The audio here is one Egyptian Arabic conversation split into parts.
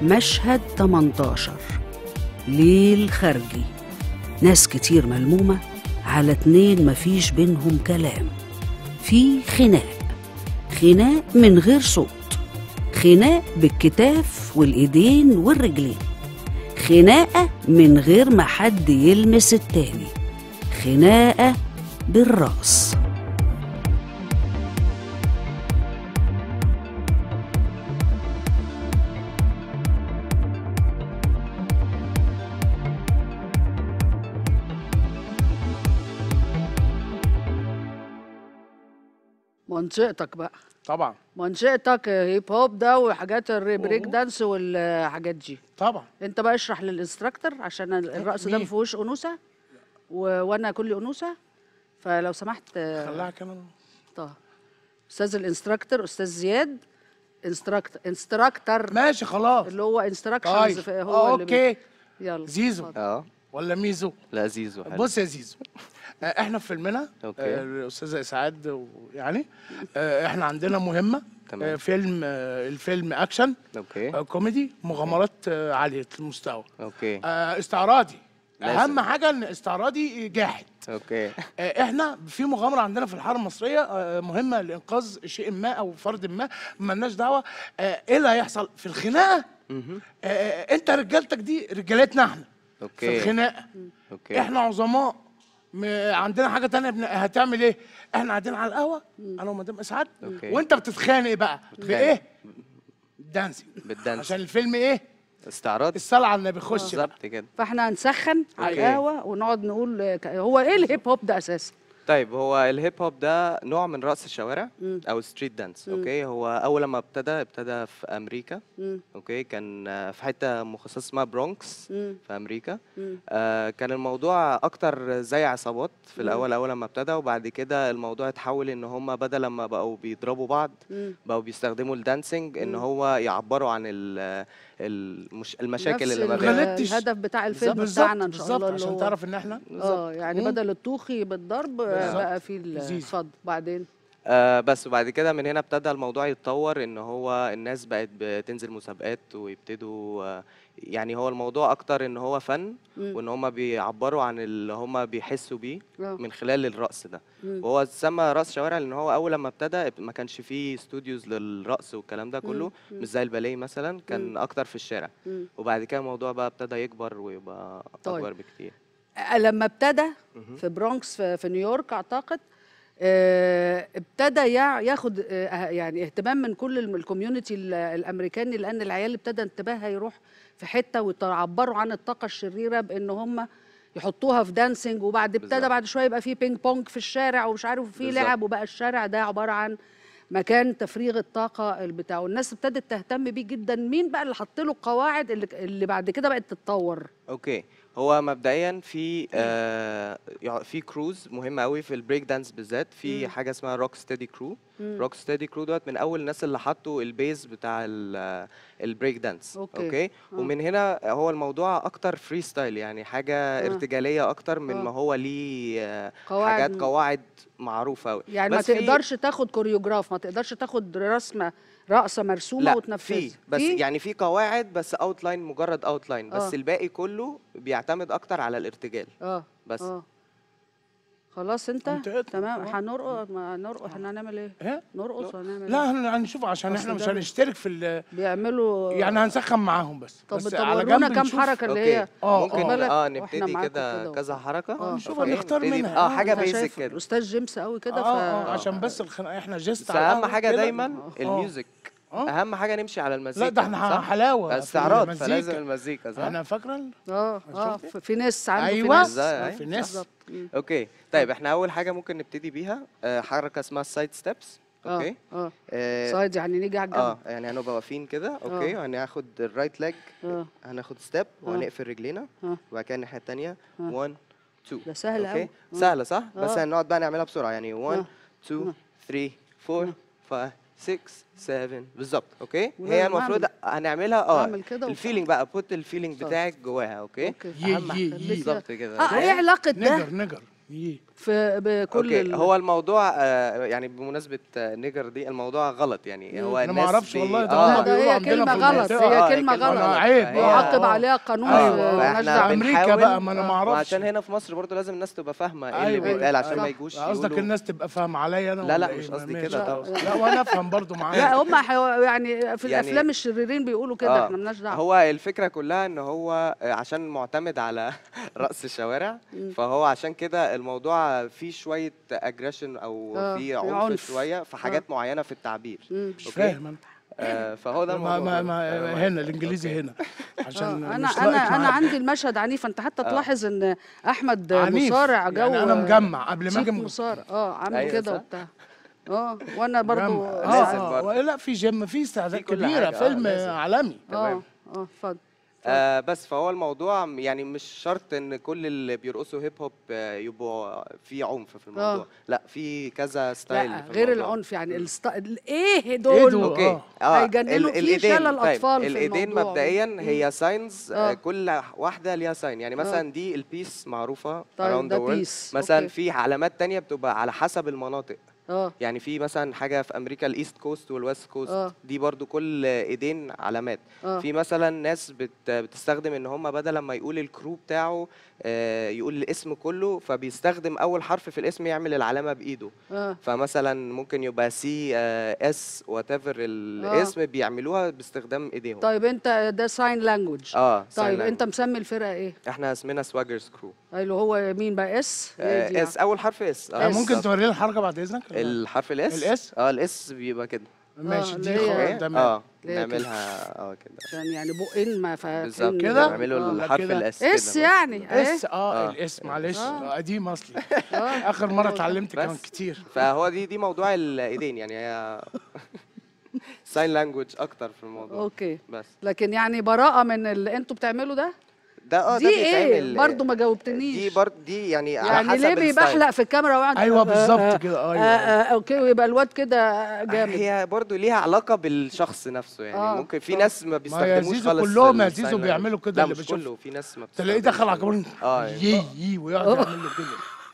مشهد 18 ليل خارجي ناس كتير ملمومة على اتنين مفيش بينهم كلام في خناق خناق من غير صوت خناق بالكتاف والإيدين والرجلين خناقة من غير ما حد يلمس التاني خناقة بالرأس منطقتك بقى طبعا منطقتك هيب هوب ده وحاجات البريك دانس والحاجات دي طبعا انت بقى اشرح للانستراكتور عشان ال- الرقص ده ما مين؟ فيهوش انوثه و... وانا كلي انوثه فلو سمحت آه، خلاها كمان طه استاذ الانستراكتور استاذ زياد انستراكتور انستراكتور ماشي خلاص اللي هو انستراكشنز طيب هو آه، اللي بي- اوكي يلا زيزو اتفضل. اه ولا ميزو لا زيزو حلو بص يا زيزو آه، احنا في فيلمنا أوكي. آه، الاستاذه اسعاد يعني آه، احنا عندنا مهمه تمام. آه، فيلم آه، الفيلم اكشن اوكي آه، كوميدي مغامرات آه، عاليه المستوى اوكي آه، استعراضي لازم. اهم حاجه ان استعراضي جاحد اوكي آه، احنا في مغامره عندنا في الحاره المصريه آه، مهمه لانقاذ شيء ما او فرد ما مالناش دعوه آه، ايه اللي هيحصل في الخناقه مهم. آه، آه، انت رجالتك دي رجالتنا احنا في اوكي الخناقه اوكي احنا عظماء م- عندنا حاجه تانية بن... هتعمل ايه احنا قاعدين على القهوه انا ومدام اسعاد أوكي. وانت بتتخانق بقى بايه دانسينج بالدانس عشان الفيلم ايه استعراض الصلاه على النبي خش بقى. بالظبط كده فاحنا هنسخن على أوكي. القهوه ونقعد نقول آه، ك- هو ايه الهيب هوب ده اساسا طيب هو الهيب هوب ده نوع من رقص الشوارع او ستريت دانس اوكي هو اول لما ابتدى ابتدى في امريكا مم. اوكي كان آه، في حته مخصصه اسمها برونكس مم. في امريكا مم. آه كان الموضوع اكتر زي عصابات في الاول اول لما ابتدى وبعد كده الموضوع اتحول ان هم بدل ما بقوا بيضربوا بعض مم. بقوا بيستخدموا الدانسينج ان هو يعبروا عن ال- المش المشاكل نفس اللي ما ال- بينهم غلطتش. الهدف بتاع الفيلم بالظبط بتاعنا ان شاء بالظبط الله اللي عشان هو تعرف ان احنا اه يعني مم. بدل الطوخي بالضرب آه، بالظبط. بقى في ال- لذيذ. اتفضل بعدين آه بس وبعد كده من هنا ابتدى الموضوع يتطور ان هو الناس بقت بتنزل مسابقات ويبتدوا آه يعني هو الموضوع اكتر ان هو فن مم. وان هم بيعبروا عن اللي هم بيحسوا بيه آه. من خلال الرقص ده مم. وهو اتسمى رقص شوارع لان هو اول لما ابتدى ما كانش فيه استوديوز للرقص والكلام ده كله مش زي الباليه مثلا كان اكتر في الشارع مم. وبعد كده الموضوع بقى ابتدى يكبر ويبقى طيب. اكبر بكتير آه، لما ابتدى في برونكس في, في نيويورك اعتقد آه، ابتدى يع- ياخد آه، يعني اهتمام من كل الم- الكوميونتي ال- الامريكاني لان العيال ابتدى انتباهها يروح في حته ويعبروا عن الطاقه الشريره بان هم يحطوها في دانسينج وبعد ابتدى بالظبط. بعد شويه يبقى في بينج بونج في الشارع ومش عارف وفي بالظبط. لعب وبقى الشارع ده عباره عن مكان تفريغ الطاقه بتاعه الناس ابتدت تهتم بيه جدا مين بقى اللي حط له القواعد اللي, اللي بعد كده بقت تتطور اوكي هو مبدئيا في آه يع- في كروز مهمه قوي في البريك دانس بالذات في حاجه اسمها روك ستيدي كرو روك ستيدي كرو دوت من اول الناس اللي حطوا البيز بتاع ال- البريك دانس أوكي. اوكي ومن هنا هو الموضوع اكتر فري ستايل يعني حاجه ارتجاليه اكتر من آه. ما هو ليه آه، قواعد حاجات م- قواعد معروفه قوي يعني ما بس في- تقدرش تاخد كوريوجراف ما تقدرش تاخد رسمه رقصه مرسومه لا وتنفذها في بس يعني في قواعد بس اوتلاين مجرد اوتلاين بس آه. الباقي كله بيعتمد اكتر على الارتجال اه بس. اه خلاص انت منطقتنا. تمام آه. هنرقص ما هنرقص احنا هنعمل ايه ايه نرقص وهنعمل لا ايه هن- هنشوف عشان أصل احنا مش ده- هنشترك في ال- بيعملوا يعني هنسخن معاهم بس طب بس طب على ورونا جنب كام نشوف- حركه اللي اوكي هي آه، ممكن آه. بالك اه وإحنا نبتدي معاكم كده كده كذا حركه آه، نشوف أوكي، هنختار نبتدي منها. اه آه، حاجه أنا بيزك شايف كده الاستاذ جيمس قوي كده ف اه اه عشان بس الخناقه احنا جست بس على اهم القهوة حاجه كده. دايما آه. الميوزك آه. اهم حاجه نمشي على المزيكا لا ده احنا صح؟ حلاوه في استعراض المزيكا. فلازم المزيكا صح انا فاكره اه اه ف- في ناس عنده في ايوه ناس إزاي؟ آه، أيوة. في ناس بالظبط مم. اوكي طيب احنا اول حاجه ممكن نبتدي بيها آه، حركه اسمها السايد ستيبس اوكي اه اه اه سايد يعني نيجي على اه الجنب يعني هنبقى واقفين كده اوكي آه. وهناخد الرايت ليج اه هناخد ستيب وهنقفل رجلينا آه. وبعد كده الناحيه الثانيه 1 2 ده سهل اوكي أوي. آه. سهله صح بس آه. هنقعد بقى نعملها بسرعه يعني 1 آه. 2 3 4 5 6 7 بالظبط اوكي ولا هي أنا المفروض أعمل- هنعملها اه أعمل كده الفيلينج بقى بوت الفيلينج طب. بتاعك جواها اوكي اوكي يي- اهم يي- يي. بالظبط كده اه ايه علاقه ده نجر نجر إيه. في بكل اوكي ال- هو الموضوع آه يعني بمناسبه آه، نيجر دي الموضوع غلط يعني هو أنا ما الناس أعرفش بي- والله ده لا هم ده بيقولوا هي عندنا كلمة في غلط المنطقة. هي آه، كلمة كلمة غلط غلط. عيب. فهي- وعاقب آه. عليها قانون أيوة. آه، مالناش فإحنا دعوة. بن- امريكا بنحاول- بقى ما انا ما اعرفش وعشان هنا في مصر برضو لازم الناس تبقى فاهمه ايه اللي أيوة. بيتقال عشان صح. ما يجوش قصدك يقولوا الناس تبقى فاهمه عليا انا لا، ولا لا، إيه؟ مش قصدي ماشي. كده طبعا. لا وانا افهم برضو معاك لا هم حيو... يعني في يعني- الافلام الشريرين بيقولوا كده آه. احنا مالناش دعوه هو الفكره كلها ان هو آه، عشان معتمد على رأس الشوارع فهو عشان كده الموضوع فيه شويه اجريشن او آه، فيه في عنف عنف. شويه في حاجات معينه في التعبير مم. مش أوكي. فاهم انا آه، فهو ده ما الموضوع ما ما آه، هنا الانجليزي هنا آه. عشان انا مش انا لاقط انا معاك. عندي المشهد عنيف انت حتى تلاحظ ان احمد عنيف. مصارع جو يعني انا مجمع قبل ما شيك اجي مصارع اه عامل أيوة كده صح. وبتاع اه وانا برضو مجمع. لازم اه برضه. اه لا في جيم في استعداد في كل كبيره حاجة، آه، فيلم لازم. عالمي اه تمام. اه اتفضل آه بس فهو الموضوع م- يعني مش شرط ان كل اللي بيرقصوا هيب هوب آه، يبقوا في عنف في الموضوع آه. لا في كذا ستايل لا في غير الموضوع. العنف يعني الست... ايه إيه دول دول؟ اوكي آه. اه هيجننوا ال- فيه الايدين شلل طيب أطفال في الايدين الموضوع. مبدئيا مم. هي ساينز آه. كل واحده ليها ساين يعني مثلا دي البيس معروفه طيب، around ده the world peace. مثلا أوكي. في علامات تانية بتبقى على حسب المناطق اه يعني في مثلا حاجه في امريكا الايست كوست والويست كوست آه. دي برضو كل ايدين علامات آه. في مثلا ناس بت بتستخدم ان هم بدل ما يقول الكرو بتاعه آه، يقول الاسم كله فبيستخدم اول حرف في الاسم يعمل العلامه بايده اه فمثلا ممكن يبقى سي اس وات ايفر الاسم بيعملوها باستخدام ايديهم طيب انت ده ساين لانجوج اه sign طيب language. انت مسمي الفرقه ايه؟ احنا اسمنا سواجرز كرو اللي هو مين بقى اس؟ هي دي اس اول حرف اس آه، ممكن تورينا الحركه بعد اذنك الحرف الاس الإس؟ اه الاس بيبقى كده ماشي اللي دي هي- خلاص اوكي تمام اه اللي هي كده. نعملها اه كده عشان يعني بقين ما فاتحين بالظبط كده؟ نعمله آه. الحرف كده. الاس اس كده يعني اس ايه اه آه. الاس معلش آه. آه، قديم اصلي آه. اخر مره اتعلمت كان بس. كتير فهو دي دي موضوع الايدين يعني هي ساين لانجوج اكتر في الموضوع اوكي بس لكن يعني براءه من اللي انتوا بتعملوا ده ده اه دي ده ايه بيتعمل برضه ما جاوبتنيش دي برضه دي يعني على يعني حسب ليه بيبحلق الستايل. في الكاميرا وقاعد ايوه آه، بالظبط آه، كده آه، ايوه آه، اوكي ويبقى الواد كده جامد هي برضه ليها علاقه بالشخص نفسه يعني آه، ممكن في آه. ناس ما يا بيستخدموش زيزو خالص كلهم يا ال sign زيزو language. بيعملوا كده لا اللي مش بشوف. كله في ناس ما تلاقيه دخل على بتستخدمش كمان اه يعني. يي يي ويقعد يعمل له كده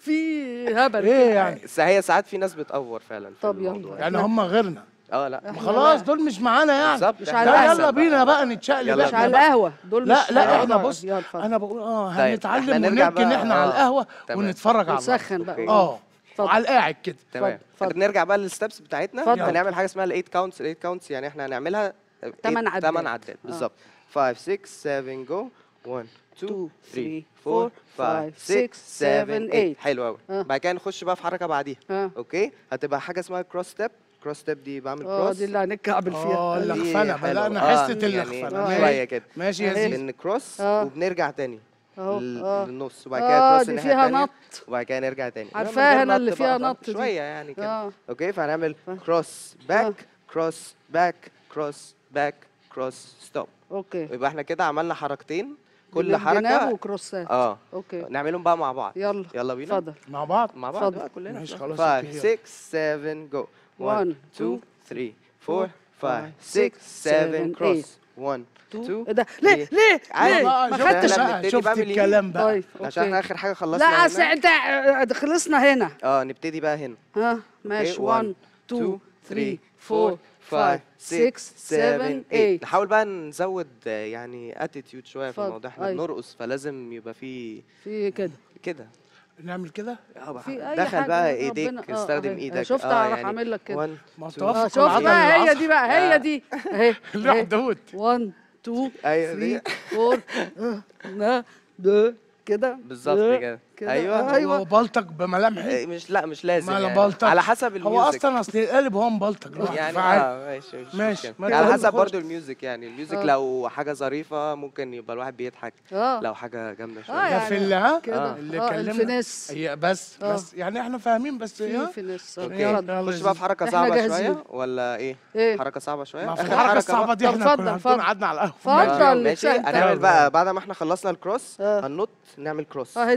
في هبل ايه كده. يعني بس هي ساعات في ناس بتأفور فعلا في طب يلا. الموضوع يعني هم غيرنا اه لا ما خلاص دول مش معانا يعني بالظبط مش إحنا على لا أحسن يلا بقى. بينا بقى نتشقلب يلا مش احنا على بقى. القهوه دول لا مش لا هيقعدوا احنا على- بص يلا اتفضل. انا بقول اه طيب، هنتعلم إحنا نرجع ونركن بقى- احنا على آه. القهوه تمام. ونتفرج على نسخن الأرض. بقى أوكي. اه اتفضل. على القاعد كده تمام اتفضل. نرجع بقى للستبس بتاعتنا اتفضل. هنعمل حاجه اسمها الايت كاونتس الايت كاونتس يعني احنا هنعملها تمن عدات. 8 عدات بالظبط 5 6 7 جو 1 2 3 4 5 6 7 8 حلو قوي آه. بعد كده نخش بقى في حركه بعديها اه اوكي هتبقى حاجه اسمها كروس ستيب كروس ستيب دي بعمل اه كروس دي اللي هنكعبل اه فيها دي اللخفنه حلوة. بدانا آه، حصه يعني اللخفنه آه. ماشي. شويه كده ماشي يا أهي. زيزو بنكروس آه. وبنرجع تاني اهو لل- اه للنص وبعد كده اه كروس دي الناحية فيها التانية، نط وبعد كده نرجع تاني إنما من عارفاها غير أنا اللي نط فيها بقى، نط دي. شويه يعني كده اه اوكي فهنعمل فاهم. كروس باك كروس باك كروس باك كروس ستوب اوكي يبقى احنا كده عملنا حركتين كل جناب حركه وكروسات اه اوكي نعملهم بقى مع بعض يلا يلا بينا اتفضل مع بعض مع بعض اتفضل. بقى كلنا ماشي، خلاص، 5 أوكي، 6 7 جو 1 One, 2 two, 3 4 5 five, 6 six, 7 seven, كروس 1 تو 2 ايه ده ليه three. ليه عادي. ليه بقى ما شفت خدتش إحنا بقى بنبتدي شفت بقى من اليمين. الكلام بقى طيب عشان احنا اوكي اخر حاجه خلصنا لا هنا. أصل انت آه، خلصنا هنا اه نبتدي بقى هنا ها ماشي 1 2 3 4 5 6 7 7 8 نحاول بقى نزود آه، يعني اتيتيود شويه في اتفضل. الموضوع احنا أيوة. بنرقص فلازم يبقى في في كده كده نعمل كده اه بقى في أي دخل حاجة بقى ربنا- ايديك آه، استخدم أهي. ايدك شفت اه أعرف يعني أعمل لك كده. one, ما two, توفق اه شوف العضل بقى هي العصب. دي بقى آه. هي دي اهي له اهي. حدود 1 2 ايوه دي 3 4 نا ده كده بالظبط ده، كده كده. ايوه أيوة. وبلطج بملامحي إيه، مش لا مش لازم ما أنا يعني بلطج. على حسب هو الميوزك اصلا اصل القالب هو مبلطج لوحده يعني فعادي. اه ماشي مش ماشي، مشكلة. ما على تقول حسب خش. برضو الميوزك يعني الميوزك آه. لو حاجه ظريفه ممكن يبقى الواحد بيضحك اه لو حاجه جامده اه شويه ده يعني في اللي ها كده اللي اه كلمنا الفينيس هي بس آه. بس يعني احنا فاهمين بس في ها؟ فينيس اوكي يلا، اتفضل. يلا نخش بقى في حركه إحنا صعبه جاهزين. شويه ولا ايه ايه حركه صعبه شويه ما في اخر الحركه حركه الصعبه بقى. دي طب احنا اتفضل، كنا اتفضل. هنكون قعدنا على القهوه اتفضل. ماشي سهل. هنعمل بقى بعد ما احنا خلصنا الكروس آه. هننط نعمل كروس اه هي دي بقى ال-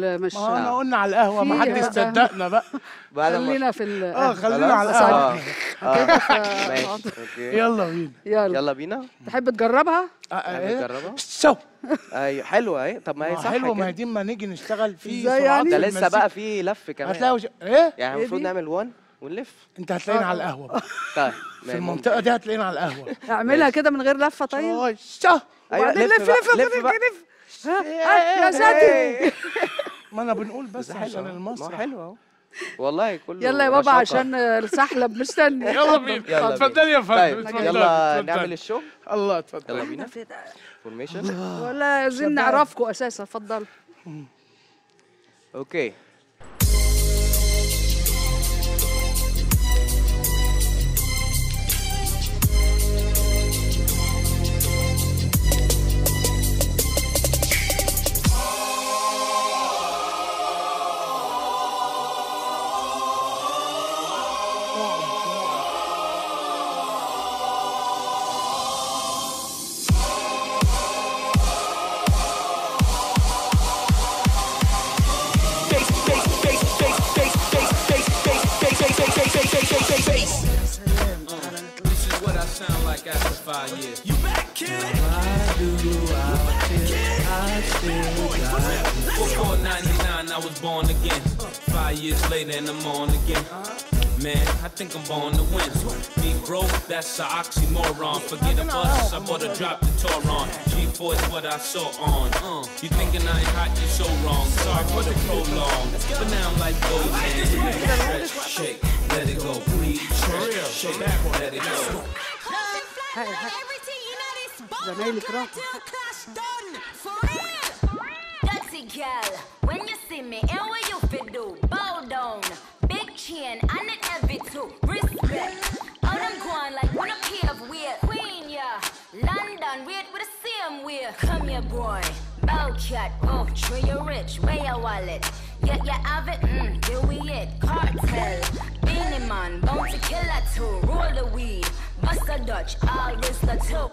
ال- مش ما هو انا قلنا على القهوه ما في حدش بقى. صدقنا بقى بعد ما خلينا في ال- اه خلينا خلاص؟ على اه القهوه اه كده ف- ماشي اوكي يلا بينا يلا يلا بينا تحب تجربها آه، آه، تعالى ايه نجربها سو ايوه حلوه اهي طب ما هي ما صح حلوه ما هي كده دي ما نيجي نشتغل في إزاي سرعات يعني؟ ده في لسه المزيكا. بقى في لف كمان هتلاقي وش... ايه يعني إيه المفروض دي؟ نعمل وان ونلف انت هتلاقينا على القهوه بقى. طيب في المنطقه دي هتلاقينا على القهوه اعملها كده من غير لفه طيب أوي، سو ايوه وبعدين لف لف بقى لف لف لف بقى لف ها، ها، يا ساتر ما انا بنقول بس بس عشان حلو ما هو المسرح حلو اهو والله كله يلا يا بابا رشاقة. عشان السحلب مستني يلا بينا يلا اتفضلي يا فندم طيب اتفضلي، يلا اتفضلي. نعمل الشو الله اتفضل يلا بينا فورميشن ولا عايزين نعرفكم اساسا اتفضل اوكي This is what I sound like after five years. You back, kid? I do, I feel, I still got. 499, I was born again. Five years later, and I'm on again. Man, I think I'm born to win. Me broke, that's a oxymoron. Forget a bus, I bought a drop the Toron. G4 is what I saw on. Uh, you thinking I ain't hot, you so wrong. Sorry for the prolong. But now I'm like gold man. Stretch, shake, let it go. Breathe, stretch, shake, let it go. زمايلي كرام Dirty girl, when you see me, and what you fit do? Bow down, big chin, and it heavy too. Respect. All them going like when a cave weird. Queen, yeah. London, wait with the same way. Come here, boy. Bow cat, oh, sure you rich. Where your wallet? Yeah, you have it, mm, here we it. Cartel, Beanie Man, bounty killer too. Roll the weed, bust a Dutch, all this the two.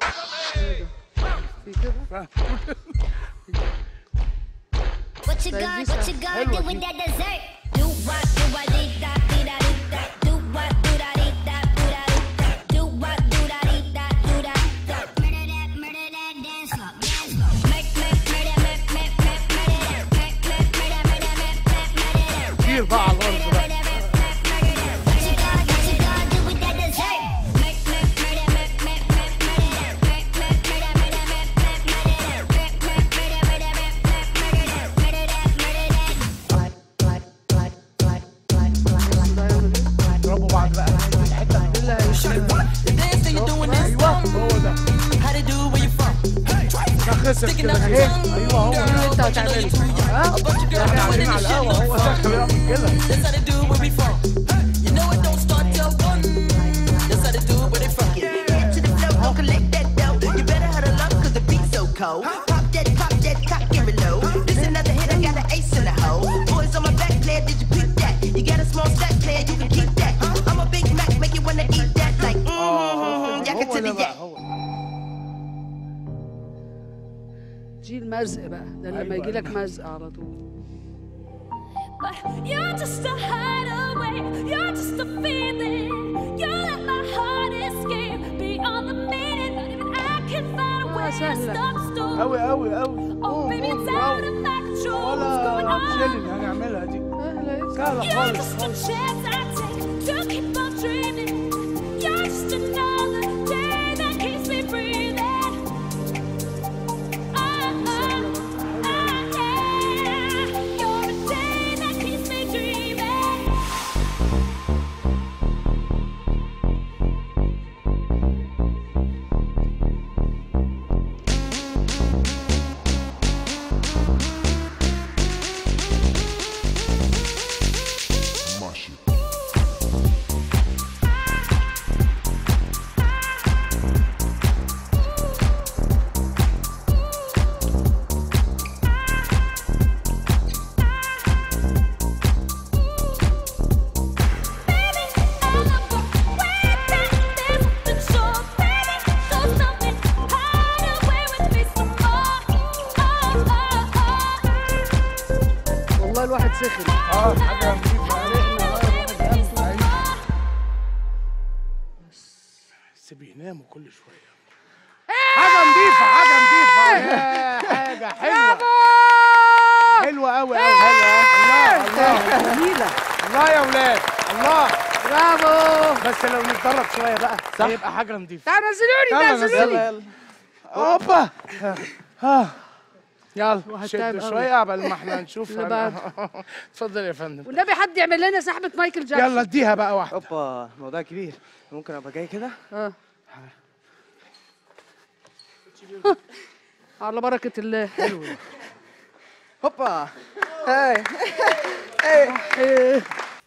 What you got, what you got do with that dessert? Do what, do what, dee da, dee da, dee da. Do what, do da, dee da, do da, dee da. Do what, do da, dee da, do da, da. Murder that, murder that, dance floor, dance floor. Make, make, murder, make, make, make, murder that. Make, make, murder, murder, make, make, murder that. كتير بقى على الارض بقى What you got, what you got do with that dessert? Make, make, murder, make, make, make, murder that. Make, make, murder, murder, make, make, murder that. Make, make, murder, murder, make, make, murder that. Murder that, murder that. اضربوا بعض بقى الحته ايوه هو ده ده خسر كده ايه ايوه هو ده انت هتعمله ها احنا قاعدين على القهوه هو داخل يعمل كده That's how they do where we from. You know it don't start till one. That's how they do where they from. Head to the flow, don't collect that dough. You better huddle up, cause the beat's so cold. Pop that, pop that, cock and reload. This another hit, I got an ace in the hole. Boys on my back, player, did you pick that? You got a small stack, player, you can keep that. I'm a big Mac, make you wanna eat that. Like, mmm, yak it هو to ده the بقى yak. هو دي المزق بقى ده لما أيوة، يجي لك أيوة. مزق على طول But you're just a hideaway, you're just a feeling. You let my heart escape beyond the meaning. Not even I can find a way to سهلة. stop story. قوي قوي قوي Oh, baby, it's out of my control. What's going ولا on? شيلن هنعملها دي سهله You're خالص just a خالص chance I take to keep on dreaming. You're just another day that keeps me breathing. Oh, oh, oh, yeah. You're a day that keeps me dreaming. هيتسخن اه حاجه نضيفه بس بيناموا كل شويه حاجه نضيفه حاجه نضيفه يا حاجه حلوه حلوه قوي قوي الله الله جميله الله يا ولاد الله برافو بس لو نتدرب شويه بقى هيبقى حاجه نضيفه تعالوا نزلوني يلا نزلوني نزلوا. هوبا ها يلا وهتعب شد قوي. شويه قبل ما احنا نشوف اللي أنا- بعد. اتفضل يا فندم والنبي حد يعمل لنا سحبه مايكل جاكسون يلا اديها بقى واحده اوبا الموضوع كبير ممكن ابقى جاي كده اه على بركه الله هوبا هاي إيه.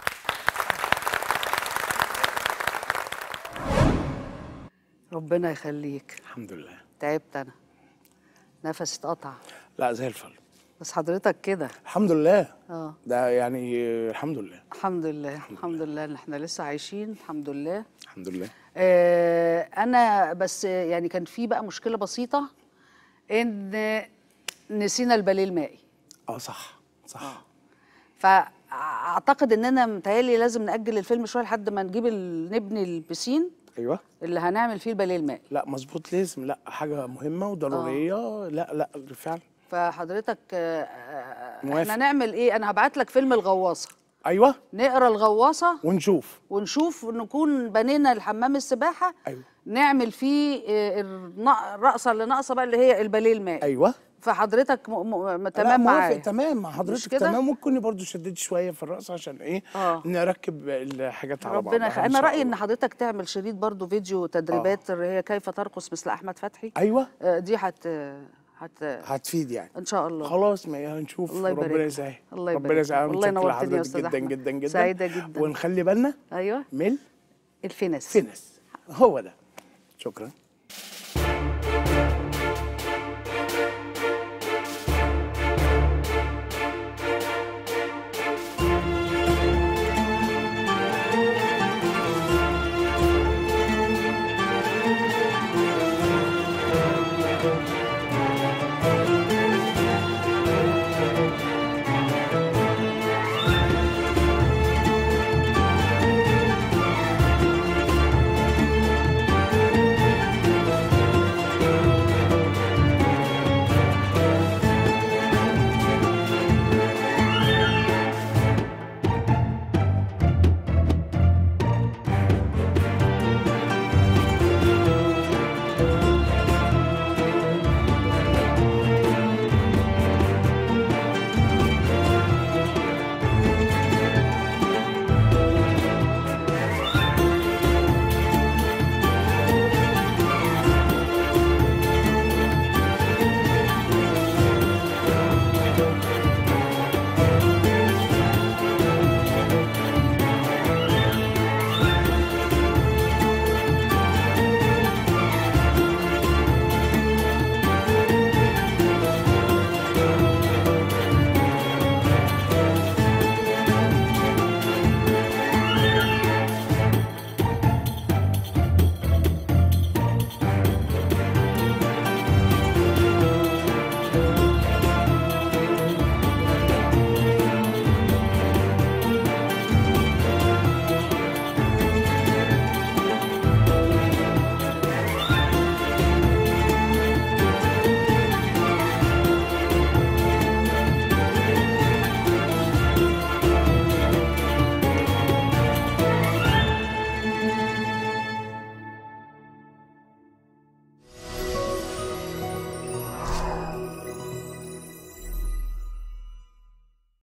ربنا يخليك الحمد لله تعبت انا نفسي اتقطع لا زي الفل بس حضرتك كده الحمد لله اه ده يعني الحمد لله الحمد لله الحمد لله ان احنا لسه عايشين الحمد لله الحمد لله آه انا بس يعني كان في بقى مشكله بسيطه ان نسينا الباليه المائي اه صح صح فاعتقد اننا متهيألي لازم ناجل الفيلم شويه لحد ما نجيب ال- نبني البسين ايوه اللي هنعمل فيه الباليه المائي لا مظبوط لازم لا حاجه مهمه وضروريه لا لا فعلا فحضرتك آه، آه، موافق. احنا نعمل ايه انا هبعت لك فيلم الغواصه ايوه نقرا الغواصه ونشوف ونشوف نكون بنينا الحمام السباحه ايوه نعمل فيه آه، النا- الرقصه اللي ناقصه بقى اللي هي الباليه المائي ايوه فحضرتك م- م- لا، تمام موافق معايا تمام مع مش حضرتك كده؟ تمام ممكن برضو شددي شويه في الرأس عشان ايه آه. نركب الحاجات على بعض ربنا يخ... انا رايي ان حضرتك تعمل شريط برضو فيديو تدريبات اللي هي كيف ترقص مثل احمد فتحي ايوه آه، دي هت هت هتفيد يعني ان شاء الله خلاص ما هنشوف الله يبارك ربنا لك. يسهل الله يبارك ربنا لك. يسهل والله متشكر نورتني يا لحضرتك أستاذ جدا أحمد. جدا جدا سعيدة جدا. ونخلي بالنا ايوه من الفنس فينس هو ده شكرا